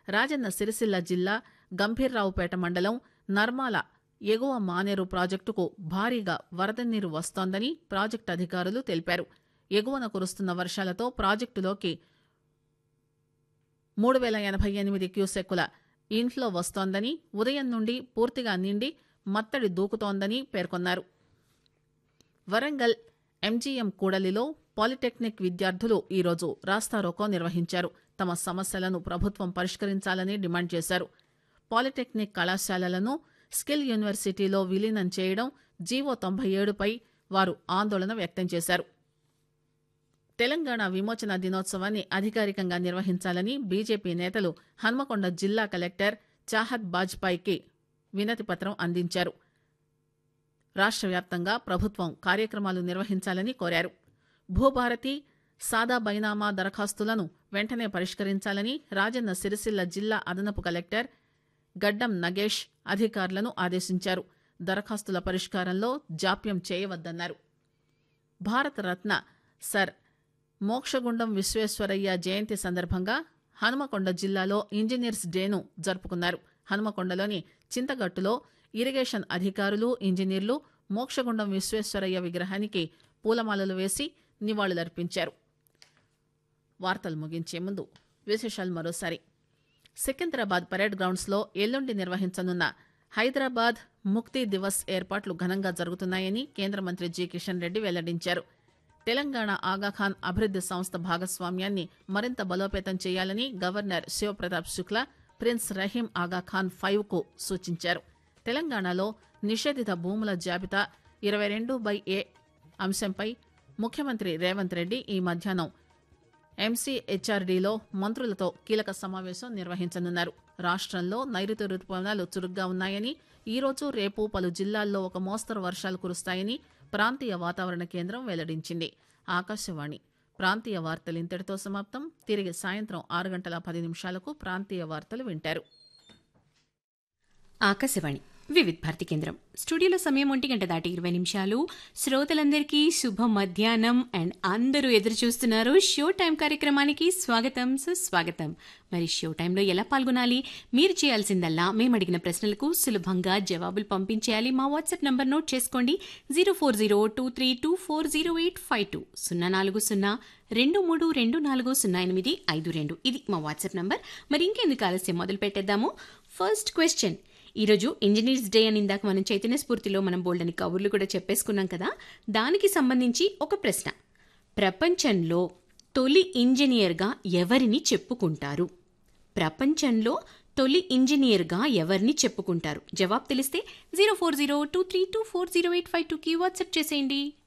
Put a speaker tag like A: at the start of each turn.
A: రాజన్న సిరిసిల్ల జిల్లా గంభీర్రావుపేట మండలం నర్మాల ఎగువ మానేరు ప్రాజెక్టుకు భారీగా వరద నీరు వస్తోందని ప్రాజెక్టు అధికారులు తెలిపారు ఎగువన కురుస్తున్న వర్షాలతో ప్రాజెక్టులోకి మూడు వేల ఎనభై ఎనిమిది క్యూసెక్కుల ఇన్ఫ్లో వస్తోందని ఉదయం నుండి పూర్తిగా నిండి మత్తడి దూకుతోందని పేర్కొన్నారు వరంగల్ ఎంజీఎం కూడలిలో పాలిటెక్నిక్ విద్యార్థులు ఈరోజు రాస్తారోకో నిర్వహించారు తమ సమస్యలను ప్రభుత్వం పరిష్కరించాలని డిమాండ్ చేశారు పాలిటెక్నిక్ కళాశాలలను స్కిల్ యూనివర్సిటీలో విలీనం చేయడం జీవో తొంభై ఏడుపై వారు ఆందోళన వ్యక్తం చేశారు తెలంగాణ విమోచన దినోత్సవాన్ని అధికారికంగా నిర్వహించాలని బీజేపీ నేతలు హన్మకొండ జిల్లా కలెక్టర్ చాహత్ బాజ్పాయికి వినతి పత్రం అందించారు రాష్ట్ర వ్యాప్తంగా ప్రభుత్వం కార్యక్రమాలు నిర్వహించాలని కోరారు భూభారతి సాదా బైనామా దరఖాస్తులను వెంటనే పరిష్కరించాలని రాజన్న సిరిసిల్ల జిల్లా అదనపు కలెక్టర్ గడ్డం నగేష్ అధికారులను ఆదేశించారు దరఖాస్తుల పరిష్కారంలో జాప్యం చేయవద్దన్నారు భారతరత్న సర్ మోక్షగుండం విశ్వేశ్వరయ్య జయంతి సందర్భంగా హనుమకొండ జిల్లాలో ఇంజనీర్స్ డేను జరుపుకున్నారు హనుమకొండలోని చింతగట్టులో ఇరిగేషన్ అధికారులు ఇంజనీర్లు మోక్షగుండం విశ్వేశ్వరయ్య విగ్రహానికి పూలమాలలు వేసి నివాళులర్పించారు వార్తలు ముగించే ముందు విశేషాలు మరోసారి సికింద్రాబాద్ పరేడ్ గ్రౌండ్స్లో ఎల్లుండి నిర్వహించనున్న హైదరాబాద్ ముక్తి దివస్ ఏర్పాట్లు ఘనంగా జరుగుతున్నాయని కేంద్ర మంత్రి జి కిషన్ రెడ్డి వెల్లడించారు తెలంగాణ ఆగాఖాన్ అభివృద్ది సంస్థ భాగస్వామ్యాన్ని మరింత బలోపేతం చేయాలని governor Shiv Pratap Shukla prince Rahim Aga Khan five కు సూచించారు తెలంగాణలో నిషేధిత భూముల జాబితా ఇరవై రెండు బై ఏ అంశంపై ముఖ్యమంత్రి రేవంత్ రెడ్డి ఈ మధ్యాహ్నం ఎంసీహెచ్ఆర్డీలో మంత్రులతో కీలక సమావేశం నిర్వహించనున్నారు రాష్ట్రంలో నైరుతి రుతుపవనాలు చురుగ్గా ఉన్నాయని ఈ రోజు రేపు పలు జిల్లాల్లో ఒక మోస్తరు వర్షాలు కురుస్తాయని ప్రాంతీయ వాతావరణ కేంద్రం వెల్లడించింది ఆకాశవాణి ప్రాంతీయ వార్తలు ఇంతటితో సమాప్తం తిరిగి సాయంత్రం ఆరు గంటల పది నిమిషాలకు ప్రాంతీయ వార్తలు వింటారు
B: ఆకాశవాణి వివిధ్ భారతి కేంద్రం స్టూడియోలో సమయం ఒంటి గంట దాటి ఇరవై నిమిషాలు శ్రోతలందరికీ శుభ మధ్యాహ్నం అండ్ అందరూ ఎదురు చూస్తున్నారు షో టైం కార్యక్రమానికి స్వాగతం సుస్వాగతం మరి షో టైంలో ఎలా పాల్గొనాలి మీరు చేయాల్సిందల్లా మేము అడిగిన ప్రశ్నలకు సులభంగా జవాబులు పంపించేయాలి మా వాట్సాప్ నంబర్ నోట్ చేసుకోండి zero four zero two three two four zero eight five two సున్నా నాలుగు సున్నా రెండు మూడు రెండు నాలుగు సున్నా ఎనిమిది ఐదు రెండు ఇది మా వాట్సాప్ నంబర్ మరి ఇంకెందుకు ఆలస్యం మొదలు పెట్టేద్దాము ఫస్ట్ క్వశ్చన్ ఈరోజు ఇంజనీర్స్ డే అని ఇందాక మనం చైతన్య స్ఫూర్తిలో మనం బోల్డని కబుర్లు కూడా చెప్పేసుకున్నాం కదా దానికి సంబంధించి ఒక ప్రశ్న ప్రపంచంలో తొలి ఇంజనీర్గా ఎవరిని చెప్పుకుంటారు ప్రపంచంలో తొలి ఇంజనీర్గా ఎవరిని చెప్పుకుంటారు జవాబు తెలిస్తే zero four zero two three two four zero eight five టూకి వాట్సాప్ చేసేయండి